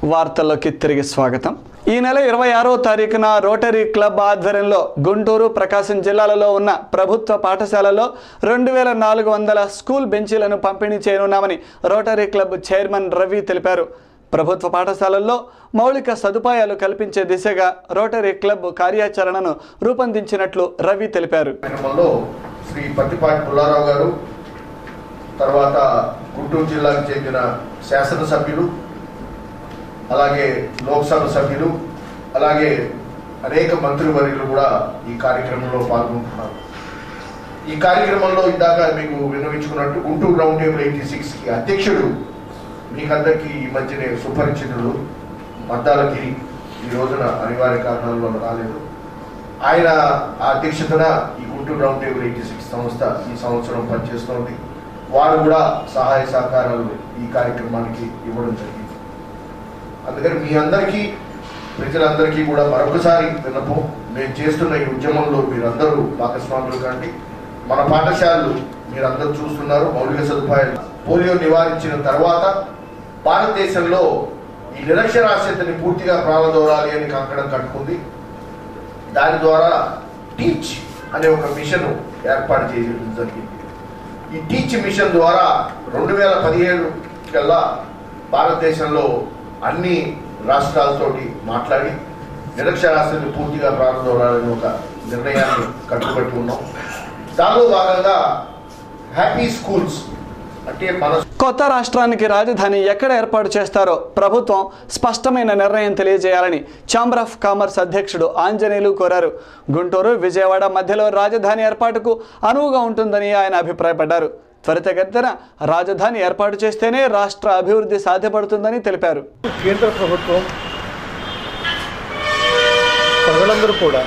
వార్తల్లోకి తిరిగి స్వాగతం ఈ నెల ఇరవై ఆరో తారీఖున రోటరీ క్లబ్ ఆధ్వర్యంలో గుంటూరు ప్రకాశం జిల్లాలలో ఉన్న ప్రభుత్వ పాఠశాలలో రెండు వేల నాలుగు వందల స్కూల్ బెంచీలను పంపిణీ చేయనున్నామని రోటరీ క్లబ్ చైర్మన్ రవి తెలిపారు ప్రభుత్వ పాఠశాలల్లో మౌలిక సదుపాయాలు కల్పించే దిశగా రోటరీ క్లబ్ కార్యాచరణను రూపొందించినట్లు రవి తెలిపారు కార్యక్రమంలో శ్రీ పత్తిపాటి పుల్లారావు గారు తర్వాత గుంటూరు జిల్లాకు చెందిన శాసనసభ్యులు అలాగే లోక్సభ సభ్యులు అలాగే అనేక మంత్రివర్యులు కూడా ఈ కార్యక్రమంలో పాల్గొంటున్నారు ఈ కార్యక్రమంలో ఇందాక మీకు విన్నవించుకున్నట్టు Guntur round table eighty six కి అధ్యక్షుడు మీకందరికీ ఈ మధ్యనే సుపరిచితుడు మద్దాలగిరి ఈ రోజున అనివార్య కారణాల వల్ల రాలేదు ఆయన ఆ అధ్యక్షతన ఈ Guntur round table eighty six సంస్థ ఈ సంవత్సరం పనిచేస్తోంది వారు కూడా సహాయ సహకారాలు ఈ కార్యక్రమానికి ఇవ్వడం జరిగింది అందుకని మీ అందరికీ ప్రజలందరికీ కూడా మరొకసారి విన్నపం మేము చేస్తున్న ఈ ఉద్యమంలో మీరందరూ భాగస్వాములు కండి మన పాఠశాలలు మీరందరూ చూస్తున్నారు మౌలిక సదుపాయాలు పోలియో నివారించిన తర్వాత భారతదేశంలో ఈ నిరక్షరాస్యతని పూర్తిగా ప్రాణదోరాలి అని కంకణం కట్టుకుంది దాని ద్వారా టీచ్ అనే ఒక మిషన్ ఏర్పాటు చేయడం జరిగింది ఈ టీచ్ మిషన్ ద్వారా రెండు వేల పదిహేడు కల్లా భారతదేశంలో అన్ని రాష్ట్రాలతోటి మాట్లాడి నిరక్షరాస్యతను పూర్తిగా ప్రారంభించాలని ఒక నిర్ణయాన్ని కట్టుబట్టి ఉన్నాం దానిలో భాగంగా హ్యాపీ స్కూల్స్ అంటే మన కొత్త రాష్ట్రానికి రాజధాని ఎక్కడ ఏర్పాటు చేస్తారో ప్రభుత్వం స్పష్టమైన నిర్ణయం తెలియజేయాలని ఛాంబర్ ఆఫ్ కామర్స్ అధ్యక్షుడు ఆంజనేయులు కోరారు గుంటూరు విజయవాడ మధ్యలో రాజధాని ఏర్పాటుకు అనువుగా ఉంటుందని ఆయన అభిప్రాయపడ్డారు త్వరితగతిన రాజధాని ఏర్పాటు చేస్తేనే రాష్ట్ర అభివృద్ధి సాధ్యపడుతుందని తెలిపారు కేంద్ర ప్రభుత్వం ప్రజలందరూ కూడా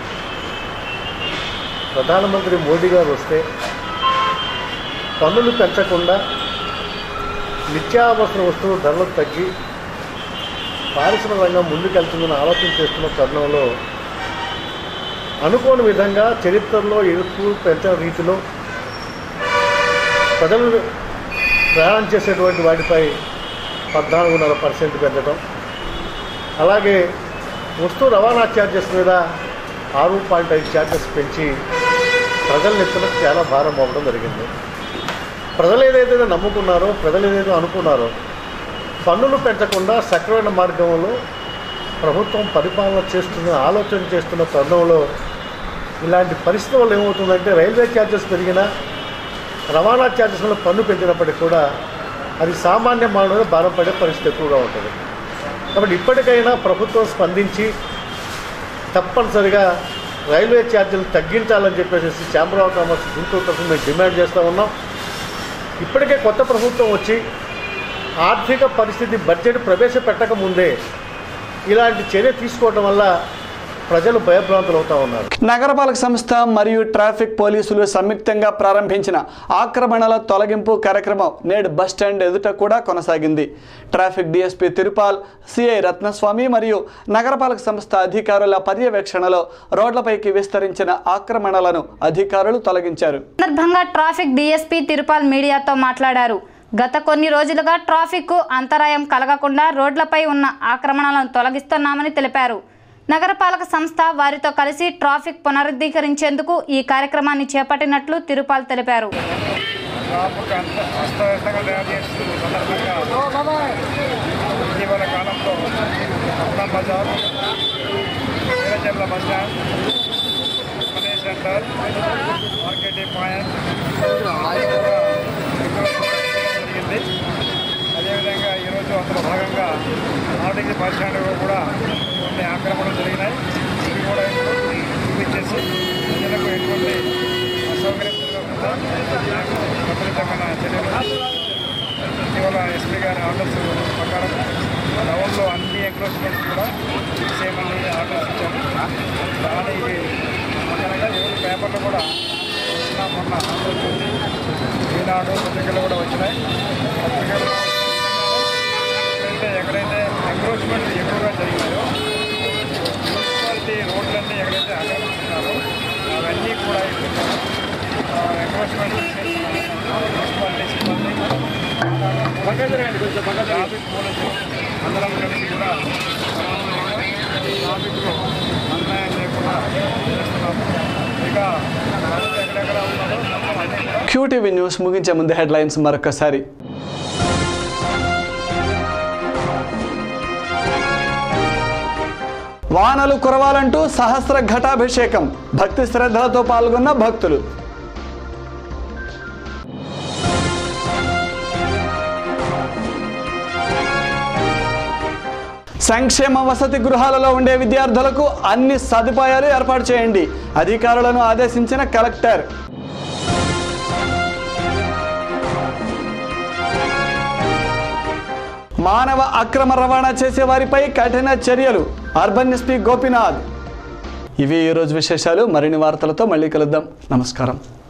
ప్రధానమంత్రి మోడీ గారు వస్తే పన్నులు పెంచకుండా నిత్యావసర వస్తువుల ధరలు తగ్గి పారిశ్రామిక రంగం ముందుకెళ్తుందని ఆలోచన చేస్తున్న తరుణంలో అనుకోని విధంగా చరిత్రలో ఎరుపు పెంచిన రీతిలో ప్రజలు ప్రయాణం చేసేటువంటి వాటిపై పద్నాలుగున్నర పర్సెంట్ పెంచడం అలాగే వస్తు రవాణా ఛార్జెస్ మీద ఆరు పాయింట్ ఐదు ఛార్జెస్ పెంచి ప్రజల నెత్తిన చాలా భారం అవ్వడం జరిగింది ప్రజలు ఏదైతే నమ్ముకున్నారో ప్రజలు ఏదైతే అనుకున్నారో పన్నులు పెంచకుండా సక్రమైన మార్గంలో ప్రభుత్వం పరిపాలన చేస్తున్న ఆలోచన చేస్తున్న తరుణంలో ఇలాంటి పరిస్థితి వల్ల ఏమవుతుందంటే రైల్వే ఛార్జెస్ పెరిగినా రవాణా ఛార్జెస్ వల్ల పన్ను పెంచినప్పటికీ కూడా అది సామాన్య మానవుడు భారం పడే పరిస్థితి ఎక్కువగా ఉంటుంది కాబట్టి ఇప్పటికైనా ప్రభుత్వం స్పందించి తప్పనిసరిగా రైల్వే ఛార్జీలు తగ్గించాలని చెప్పేసి ఛాంబర్ ఆఫ్ కామర్స్ గుంటూరు తరఫున మేము డిమాండ్ చేస్తూ ఉన్నాం ఇప్పటికే కొత్త ప్రభుత్వం వచ్చి ఆర్థిక పరిస్థితి బడ్జెట్ ప్రవేశపెట్టక ముందే ఇలాంటి చర్య తీసుకోవడం వల్ల ప్రజలు భయభ్రాంతులు అవుతూ ఉన్నారు నగరపాలక సంస్థ మరియు ట్రాఫిక్ పోలీసులు సంయుక్తంగా ప్రారంభించిన ఆక్రమణల తొలగింపు కార్యక్రమం నేడు బస్టాండ్ ఎదుట కూడా కొనసాగింది traffic DSP Tirupal CI Ratnaswamy మరియు నగరపాలక సంస్థ అధికారుల పర్యవేక్షణలో రోడ్లపైకి విస్తరించిన ఆక్రమణలను అధికారులు తొలగించారు సందర్భంగా ట్రాఫిక్ డీఎస్పీ తిరుపాల్ మీడియాతో మాట్లాడారు గత కొన్ని రోజులుగా ట్రాఫిక్కు అంతరాయం కలగకుండా రోడ్లపై ఉన్న ఆక్రమణలను తొలగిస్తున్నామని తెలిపారు నగరపాలక సంస్థ వారితో కలిసి ట్రాఫిక్ పునరుద్ధీకరించేందుకు ఈ కార్యక్రమాన్ని చేపట్టినట్లు తిరుపాల్ తెలిపారు ట్రాఫిక్ అంత అస్తవ్యస్తంగా తయారు చేస్తున్న సందర్భంగా ఇటీవల కాలంలో Apna Bazaar Veeracharla bus stand money centre marketing point జరిగింది అదేవిధంగా ఈరోజు అందులో భాగంగా ఆర్టీసీ బస్ స్టాండ్ కూడా కొన్ని ఆక్రమణలు జరిగినాయి ఇవి కూడా ఇప్పుడు చూపించేసి ప్రజలకు ఎటువంటి అసౌకర్యం జరగకుండా విపరీతమైన చర్యలు ఇటీవల ఎస్పీ గారి ఆర్డర్స్ ప్రకారం టౌన్లో అన్ని ఎంక్రోచ్మెంట్స్ కూడా ఫిక్స్ చేయమని ఆర్డర్స్ ఇచ్చారు కానీ ఇది మొదలగా ఎవరి పేపర్లు కూడా నిన్న మొన్న ఈనాడు పత్రికలు కూడా వచ్చినాయి పత్రికలు ఎక్కడైతే ఎక్కడైతే ఎంక్రోచ్మెంట్ ఎక్కువగా జరిగినాయో మున్సిపాలిటీ రోడ్లన్నీ ఎక్కడైతే ఆక్రమిస్తున్నారో అవన్నీ కూడా ఇప్పుడు ఎంక్రోచ్మెంట్ మున్సిపాలిటీ సిబ్బంది ట్రాఫిక్ పోలీసులు అందరం కలిసి కూడా ట్రాఫిక్లో అన్యాయం లేకుండా చేస్తున్నాము ఇక ప్రజలు ఎక్కడెక్కడ ఉన్నారో మొత్తం అన్నీ కూడా క్యూటీవీ న్యూస్ ముగించే ముందు హెడ్లైన్స్ మరొకసారి వానలు కురవాలంటూ సహస్ర ఘటాభిషేకం భక్తి శ్రద్ధలతో పాల్గొన్న భక్తులు సంక్షేమ వసతి గృహాలలో ఉండే విద్యార్థులకు అన్ని సదుపాయాలు ఏర్పాటు చేయండి అధికారులను ఆదేశించిన కలెక్టర్ మానవ అక్రమ రవాణా చేసే వారిపై కఠిన చర్యలు అర్బన్ ఎస్పీ గోపీనాథ్ ఇవి ఈరోజు విశేషాలు మరిన్ని వార్తలతో మళ్ళీ కలుద్దాం నమస్కారం